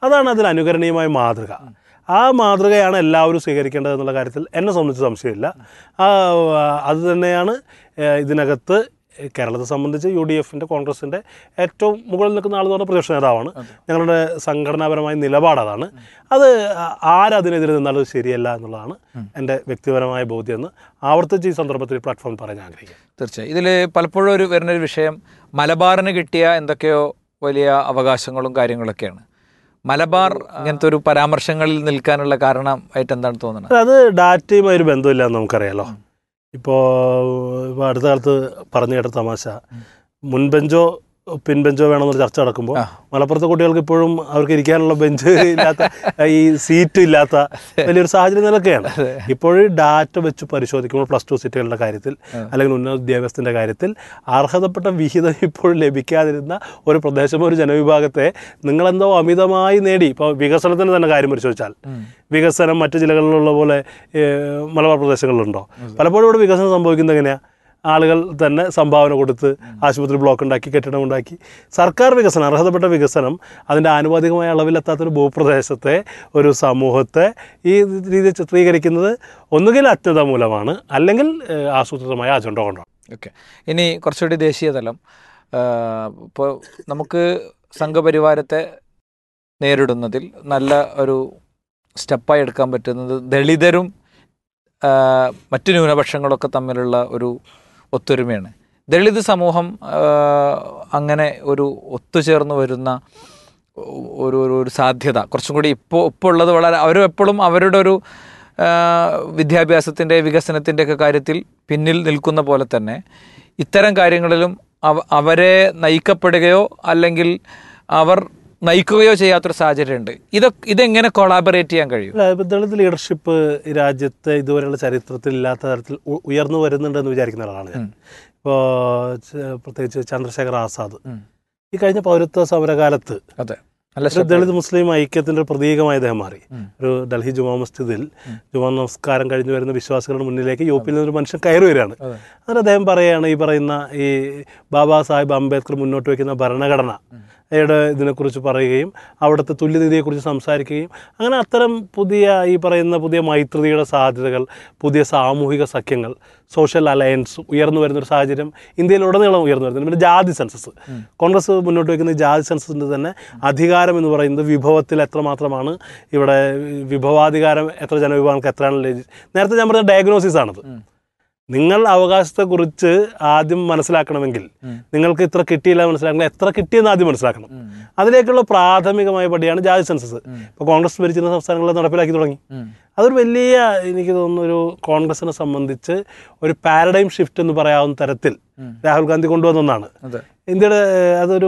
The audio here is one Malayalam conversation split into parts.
അതാണ് അതിൽ അനുകരണീയമായ മാതൃക ആ മാതൃകയാണ് എല്ലാവരും സ്വീകരിക്കേണ്ടത് എന്നുള്ള കാര്യത്തിൽ എന്നെ സംബന്ധിച്ച് സംശയമില്ല ആ, അത് തന്നെയാണ് ഏഹ്, ഇതിനകത്ത് കേരളത്തെ സംബന്ധിച്ച് യു ഡി എഫിൻ്റെ കോൺഗ്രസിൻ്റെ ഏറ്റവും മുകളിൽ നിൽക്കുന്ന ആൾ എന്ന് പറഞ്ഞാൽ പ്രതിപക്ഷ നേതാവാണ് ഞങ്ങളുടെ സംഘടനാപരമായ നിലപാട് അതാണ് അത് ആരതിനെതിരെ നിന്നാലും അത് ശരിയല്ല എന്നുള്ളതാണ് എൻ്റെ വ്യക്തിപരമായ ബോധ്യം എന്ന് ആവർത്തിച്ച് ഈ സന്ദർഭത്തിൽ പ്ലാറ്റ്ഫോം പറയാൻ ആഗ്രഹിക്കുക തീർച്ചയായും ഇതിൽ പലപ്പോഴും ഒരു വരുന്നൊരു വിഷയം മലബാറിന് കിട്ടിയ എന്തൊക്കെയോ വലിയ അവകാശങ്ങളും കാര്യങ്ങളൊക്കെയാണ് മലബാർ ഇങ്ങനത്തെ ഒരു പരാമർശങ്ങളിൽ നിൽക്കാനുള്ള കാരണം ആയിട്ട് എന്താണ് തോന്നുന്നത് അത് ഡാറ്റയുമായി ഒരു ബന്ധമില്ല എന്ന് നമുക്കറിയാലോ ഇപ്പോൾ ഇപ്പോൾ അടുത്ത കാലത്ത് പറഞ്ഞു കേട്ട തമാശ മുൻബെഞ്ചോ പിൻബെഞ്ചോ വേണമെന്നൊരു ചർച്ച നടക്കുമ്പോൾ ആ. മലപ്പുറത്തെ കുട്ടികൾക്ക് ഇപ്പോഴും അവർക്ക് ഇരിക്കാനുള്ള ബെഞ്ച് ഇല്ലാത്ത ഈ സീറ്റ് ഇല്ലാത്ത വലിയൊരു സാഹചര്യം നിലക്കുകയാണ് ഇപ്പോൾ ഡാറ്റ വെച്ച് പരിശോധിക്കുമ്പോൾ പ്ലസ് ടു സീറ്റുകളുടെ കാര്യത്തിൽ അല്ലെങ്കിൽ ഉന്നത വിദ്യാഭ്യാസത്തിൻ്റെ കാര്യത്തിൽ അർഹതപ്പെട്ട വിഹിതം ഇപ്പോൾ ലഭിക്കാതിരുന്ന ഒരു പ്രദേശമോ ഒരു ജനവിഭാഗത്തെ നിങ്ങളെന്തോ അമിതമായി നേടി ഇപ്പോൾ വികസനത്തിന് തന്നെ കാര്യം പരിശോധിച്ചാൽ വികസനം മറ്റു ജില്ലകളിലുള്ള പോലെ ഏഹ്, മലബാർ പ്രദേശങ്ങളിലുണ്ടോ പലപ്പോഴും ഇവിടെ വികസനം സംഭവിക്കുന്നത് എങ്ങനെയാണ് ആളുകൾ തന്നെ സംഭാവന കൊടുത്ത് ആശുപത്രി ബ്ലോക്ക് ഉണ്ടാക്കി കെട്ടിടം ഉണ്ടാക്കി സർക്കാർ വികസനം അർഹതപ്പെട്ട വികസനം അതിൻ്റെ ആനുപാതികമായ അളവിലെത്താത്തൊരു ഭൂപ്രദേശത്തെ ഒരു സമൂഹത്തെ ഈ രീതിയിൽ ചിത്രീകരിക്കുന്നത് ഒന്നുകിൽ അജ്ഞത മൂലമാണ് അല്ലെങ്കിൽ ഏഹ്, ആസൂത്രിതമായ അജണ്ട കൊണ്ടാണ് ഓക്കെ ഇനി കുറച്ചുകൂടി ദേശീയ തലം ഇപ്പോൾ നമുക്ക് സംഘപരിവാരത്തെ നേരിടുന്നതിൽ നല്ല ഒരു സ്റ്റെപ്പായി എടുക്കാൻ പറ്റുന്നത് ദളിതരും ആ, മറ്റു ന്യൂനപക്ഷങ്ങളൊക്കെ തമ്മിലുള്ള ഒരു ഒത്തൊരുമയാണ് ദളിത് സമൂഹം ആ, അങ്ങനെ ഒരു ഒത്തുചേർന്ന് വരുന്ന ഒരു ഒരു ഒരു സാധ്യത കുറച്ചും കൂടി ഇപ്പോൾ ഇപ്പോൾ ഉള്ളത് വളരെ അവരും എപ്പോഴും അവരുടെ ഒരു ആ, വിദ്യാഭ്യാസത്തിൻ്റെ വികസനത്തിൻ്റെ ഒക്കെ കാര്യത്തിൽ പിന്നിൽ നിൽക്കുന്ന പോലെ തന്നെ ഇത്തരം കാര്യങ്ങളിലും അവ അവരെ നയിക്കപ്പെടുകയോ അല്ലെങ്കിൽ അവർ നയിക്കുകയോ ചെയ്യാത്തൊരു സാഹചര്യമുണ്ട് ഇതൊക്കെ ഇതെങ്ങനെ കൊളാബറേറ്റ് ചെയ്യാൻ കഴിയും അല്ല ഇപ്പം ദളിത് ലീഡർഷിപ്പ് ഈ രാജ്യത്തെ ഇതുവരെയുള്ള ചരിത്രത്തിൽ ഇല്ലാത്ത തരത്തിൽ ഉ- ഉയർന്നു വരുന്നുണ്ടെന്ന് വിചാരിക്കുന്ന ഒരാളാണ് ഞാൻ ഇപ്പോൾ പ്രത്യേകിച്ച് ചന്ദ്രശേഖർ ആസാദ് ഈ കഴിഞ്ഞ പൗരത്വ സമരകാലത്ത് അതെ നല്ല ഒരു ദളിത് മുസ്ലിം ഐക്യത്തിന്റെ ഒരു പ്രതീകമായി അദ്ദേഹം മാറി ഒരു ഡൽഹി ജുമാ മസ്ജിദിൽ ജുമാ നമസ്കാരം കഴിഞ്ഞു വരുന്ന വിശ്വാസികളുടെ മുന്നിലേക്ക് യു പിയിൽ നിന്ന് ഒരു മനുഷ്യൻ കയറി വരികയാണ് അതെ. എന്നിട്ട് അദ്ദേഹം പറയുകയാണ് ഈ പറയുന്ന ഈ ബാബാ സാഹിബ് അംബേദ്കർ മുന്നോട്ട് വയ്ക്കുന്ന ഭരണഘടന യുടെ ഇതിനെക്കുറിച്ച് പറയുകയും അവിടുത്തെ തുല്യനീതിയെക്കുറിച്ച് സംസാരിക്കുകയും അങ്ങനെ അത്തരം പുതിയ ഈ പറയുന്ന പുതിയ മൈത്രിയുടെ സാധ്യതകൾ പുതിയ സാമൂഹിക സഖ്യങ്ങൾ സോഷ്യൽ അലയൻസ് ഉയർന്നു വരുന്ന ഒരു സാഹചര്യം ഇന്ത്യയിലുടനീളം ഉയർന്നു വരുന്നുണ്ട് പിന്നെ ജാതി സെൻസസ് കോൺഗ്രസ് മുന്നോട്ട് വയ്ക്കുന്ന ഈ ജാതി സെൻസസിൻ്റെ തന്നെ അധികാരം എന്ന് പറയുന്നത് വിഭവത്തിൽ എത്രമാത്രമാണ് ഇവിടെ വിഭവാധികാരം എത്ര ജനവിഭാഗങ്ങൾക്ക് എത്രയാണ് ലഭി- നേരത്തെ ഞാൻ പറഞ്ഞ ഡയഗ്നോസിസ് ആണത് നിങ്ങൾ അവകാശത്തെക്കുറിച്ച് ആദ്യം മനസ്സിലാക്കണമെങ്കിൽ നിങ്ങൾക്ക് ഇത്ര കിട്ടിയില്ല മനസ്സിലാക്കണം എത്ര കിട്ടിയെന്ന് ആദ്യം മനസ്സിലാക്കണം അതിലേക്കുള്ള പ്രാഥമികമായ പടിയാണ് ജാതി സെൻസസ് ഇപ്പോൾ കോൺഗ്രസ് ഭരിച്ചിരുന്ന സംസ്ഥാനങ്ങളിൽ നടപ്പിലാക്കി തുടങ്ങി അതൊരു വലിയ എനിക്ക് തോന്നുന്നു ഒരു കോൺഗ്രസിനെ സംബന്ധിച്ച് ഒരു പാരഡൈം ഷിഫ്റ്റ് എന്ന് പറയാവുന്ന തരത്തിൽ രാഹുൽ ഗാന്ധി കൊണ്ടുവന്ന ഒന്നാണ് അതെ ഇന്ത്യയുടെ ഏഹ്, അതൊരു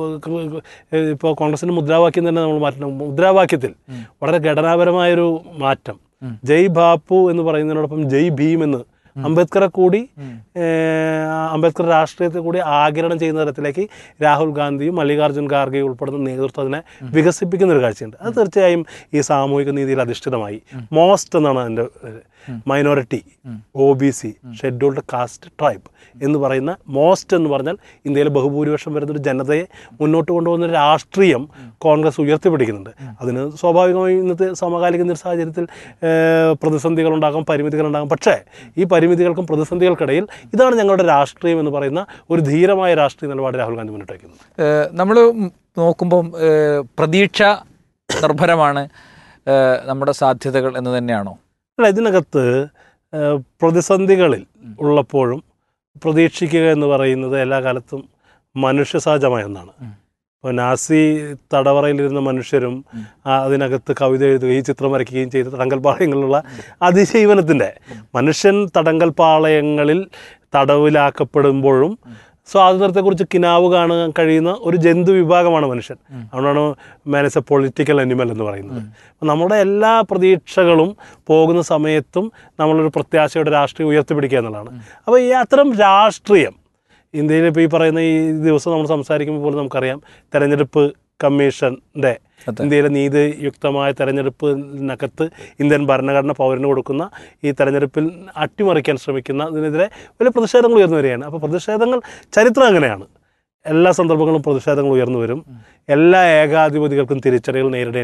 ഏഹ്, ഇപ്പോൾ കോൺഗ്രസിന്റെ മുദ്രാവാക്യം തന്നെ നമ്മൾ മാറ്റണം മുദ്രാവാക്യത്തിൽ വളരെ ഘടനാപരമായൊരു മാറ്റം ജയ് ബാപ്പു എന്ന് പറയുന്നതിനോടൊപ്പം ജയ് ഭീം എന്ന് അംബേദ്കറെ കൂടി ഏഹ്, അംബേദ്കർ രാഷ്ട്രീയത്തെ കൂടി ആകിരണം ചെയ്യുന്ന തരത്തിലേക്ക് രാഹുൽ ഗാന്ധിയും മല്ലികാർജ്ജുൻ ഖാർഗെയും ഉൾപ്പെടുന്ന നേതൃത്വം അതിനെ വികസിപ്പിക്കുന്ന ഒരു കാഴ്ചയുണ്ട് അത് തീർച്ചയായും ഈ സാമൂഹിക നീതിയിൽ അധിഷ്ഠിതമായി മോസ്റ്റ് എന്നാണ് അതിൻ്റെ minority O B C scheduled caste tribe എന്ന് പറയുന്ന മോസ്റ്റ് എന്ന് പറഞ്ഞാൽ ഇന്ത്യയിലെ ബഹുഭൂരിപക്ഷം വരുന്ന ഒരു ജനതയെ മുന്നോട്ട് കൊണ്ടുപോകുന്ന ഒരു രാഷ്ട്രീയം കോൺഗ്രസ് ഉയർത്തിപ്പിടിക്കുന്നുണ്ട് അതിന് സ്വാഭാവികമായും ഇന്നത്തെ സമകാലിക ഒരു സാഹചര്യത്തിൽ ഏഹ്, പ്രതിസന്ധികളുണ്ടാകാം പരിമിതികളുണ്ടാകാം പക്ഷേ ഈ പരിമിതികൾക്കും പ്രതിസന്ധികൾക്കിടയിൽ ഇതാണ് ഞങ്ങളുടെ രാഷ്ട്രീയം എന്ന് പറയുന്ന ഒരു ധീരമായ രാഷ്ട്രീയ നിലപാട് രാഹുൽ ഗാന്ധി മുന്നോട്ട് വയ്ക്കുന്നത് നമ്മൾ നോക്കുമ്പം ഏഹ്, പ്രതീക്ഷ നിർഭരമാണ് ഏഹ്, നമ്മുടെ സാധ്യതകൾ എന്ന് തന്നെയാണോ അല്ല ഇതിനകത്ത് ഏഹ്, പ്രതിസന്ധികളിൽ ഉള്ളപ്പോഴും പ്രതീക്ഷിക്കുക എന്ന് പറയുന്നത് എല്ലാ കാലത്തും മനുഷ്യ സഹജമായ ഒന്നാണ് ഇപ്പോൾ നാസി തടവറയിലിരുന്ന മനുഷ്യരും ആ, അതിനകത്ത് കവിത എഴുതുകയും ചിത്രം വരയ്ക്കുകയും ചെയ്ത തടങ്കൽ പാളയങ്ങളിലുള്ള അതിജീവനത്തിൻ്റെ മനുഷ്യൻ തടങ്കൽ പാളയങ്ങളിൽ തടവിലാക്കപ്പെടുമ്പോഴും സ്വാതന്ത്ര്യത്തെക്കുറിച്ച് കിനാവ് കാണാൻ കഴിയുന്ന ഒരു ജന്തു വിഭാഗമാണ് മനുഷ്യൻ അതുകൊണ്ടാണ് മാനസ് എ പൊളിറ്റിക്കൽ അനിമൽ എന്ന് പറയുന്നത് അപ്പം നമ്മുടെ എല്ലാ പ്രതീക്ഷകളും പോകുന്ന സമയത്തും നമ്മളൊരു പ്രത്യാശയുടെ രാഷ്ട്രീയം ഉയർത്തിപ്പിടിക്കുക എന്നുള്ളതാണ് അപ്പോൾ ഈ അത്തരം രാഷ്ട്രീയം ഇന്ത്യയിൽ ഇപ്പോൾ ഈ പറയുന്ന ഈ ദിവസം നമ്മൾ സംസാരിക്കുമ്പോൾ പോലും നമുക്കറിയാം തെരഞ്ഞെടുപ്പ് കമ്മീഷൻ്റെ ഇന്ത്യയിലെ നീതിയുക്തമായ തെരഞ്ഞെടുപ്പിനകത്ത് ഇന്ത്യൻ ഭരണഘടന പൗരന് കൊടുക്കുന്ന ഈ തെരഞ്ഞെടുപ്പിൽ അട്ടിമറിക്കാൻ ശ്രമിക്കുന്ന ഇതിനെതിരെ വലിയ പ്രതിഷേധങ്ങൾ ഉയർന്നു വരികയാണ് അപ്പോൾ പ്രതിഷേധങ്ങൾ ചരിത്രം അങ്ങനെയാണ് എല്ലാ സന്ദർഭങ്ങളും പ്രതിഷേധങ്ങൾ ഉയർന്നു വരും എല്ലാ ഏകാധിപതികൾക്കും തിരിച്ചടികൾ നേരിടേണ്ടി